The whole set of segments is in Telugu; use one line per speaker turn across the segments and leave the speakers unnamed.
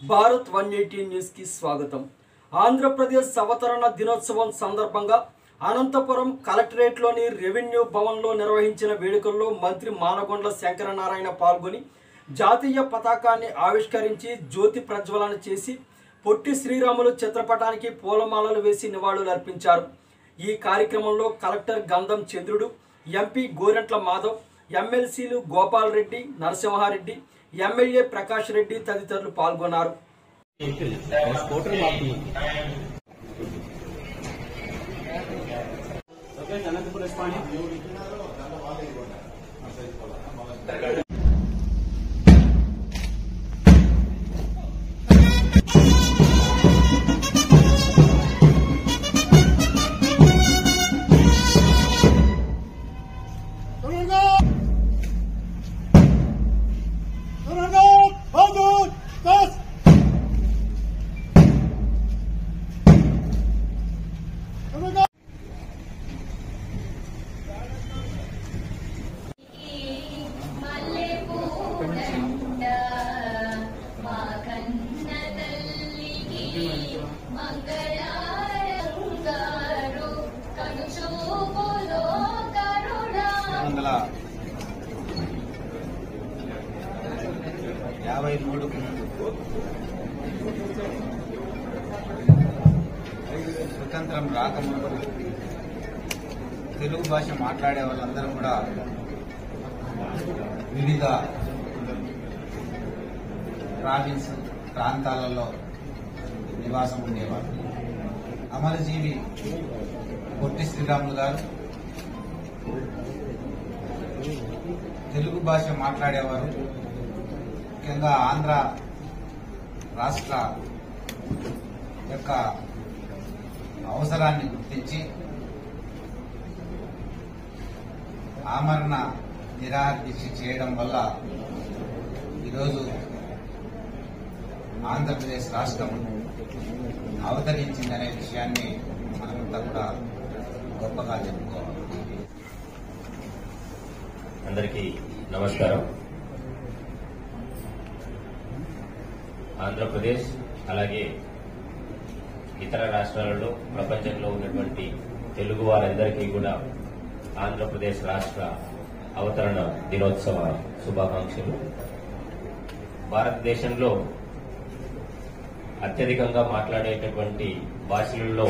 భారత్ వన్ ఎయిటీ న్యూస్కి స్వాగతం ఆంధ్రప్రదేశ్ అవతరణ దినోత్సవం సందర్భంగా అనంతపురం కలెక్టరేట్లోని రెవెన్యూ భవన్లో నిర్వహించిన వేడుకల్లో మంత్రి మానగొండ్ల శంకరనారాయణ పాల్గొని జాతీయ పతాకాన్ని ఆవిష్కరించి జ్యోతి ప్రజ్వలన చేసి పొట్టి శ్రీరాములు చిత్రపటానికి పూలమాలలు వేసి నివాళులర్పించారు ఈ కార్యక్రమంలో కలెక్టర్ గంధం చంద్రుడు ఎంపీ గోరెంట్ల మాధవ్ ఎమ్మెల్సీలు గోపాల్ రెడ్డి నరసింహారెడ్డి ఎమ్మెల్యే ప్రకాష్ రెడ్డి తదితరులు పాల్గొన్నారు
Turgot! Turgot! Turgot! Das! Turgot!
మల్లెపూడండ మా కన్న తల్లికి మంగళారంగారు కనుచూపులో కరుణ
వందల యాభై మూడు స్వతంత్రం రాకముందు తెలుగు భాష మాట్లాడే వాళ్ళందరూ కూడా వివిధ ప్రావిన్స్ ప్రాంతాలలో నివాసం ఉండేవారు అమరజీవి పొట్టి శ్రీరాములు గారు తెలుగు భాష మాట్లాడేవారు ముఖ్యంగా ఆంధ్ర రాష్ట్ర యొక్క అవసరాన్ని గుర్తించి ఆమరణ నిరాహార దీక్ష చేయడం వల్ల ఈరోజు ఆంధ్రప్రదేశ్ రాష్ట్రం అవతరించిందనే విషయాన్ని మనమంతా కూడా గొప్పగా చెప్పుకోవాలి
అందరికీ నమస్కారం ఆంధ్రప్రదేశ్ అలాగే ఇతర రాష్ట్రాలలో ప్రపంచంలో ఉన్నటువంటి తెలుగు వారందరికీ కూడా ఆంధ్రప్రదేశ్ రాష్ట్ర అవతరణ దినోత్సవ శుభాకాంక్షలు భారతదేశంలో అత్యధికంగా మాట్లాడేటటువంటి భాషలలో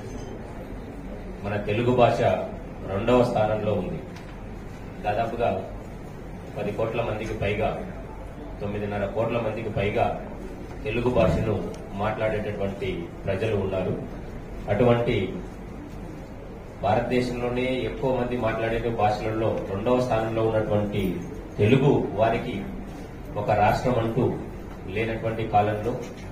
మన తెలుగు భాష రెండవ స్థానంలో ఉంది దాదాపుగా పది కోట్ల మందికి పైగా తొమ్మిదిన్నర కోట్ల మందికి పైగా తెలుగు భాషను మాట్లాడేటటువంటి ప్రజలు ఉన్నారు అటువంటి భారతదేశంలోనే ఎక్కువ మంది మాట్లాడే భాషలలో రెండవ స్థానంలో ఉన్నటువంటి తెలుగు వారికి ఒక రాష్ట్రం అంటూ లేనటువంటి కాలంలో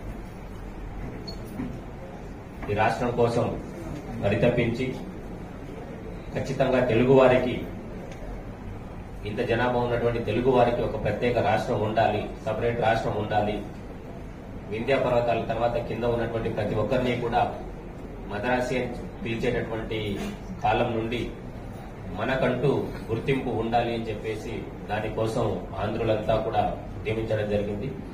ఈ రాష్ట్రం కోసం పరితపించి ఖచ్చితంగా తెలుగు వారికి ఇంత జనాభా ఉన్నటువంటి తెలుగు వారికి ఒక ప్రత్యేక రాష్ట్రం ఉండాలి సపరేట్ రాష్ట్రం ఉండాలి వింధ్యా పర్వతాల తర్వాత కింద ఉన్నటువంటి ప్రతి ఒక్కరిని కూడా మద్రాసి అని పిలిచేటటువంటి కాలం నుండి మనకంటూ గుర్తింపు ఉండాలి అని చెప్పేసి దానికోసం ఆంధ్రులంతా కూడా ఉద్యమించడం జరిగింది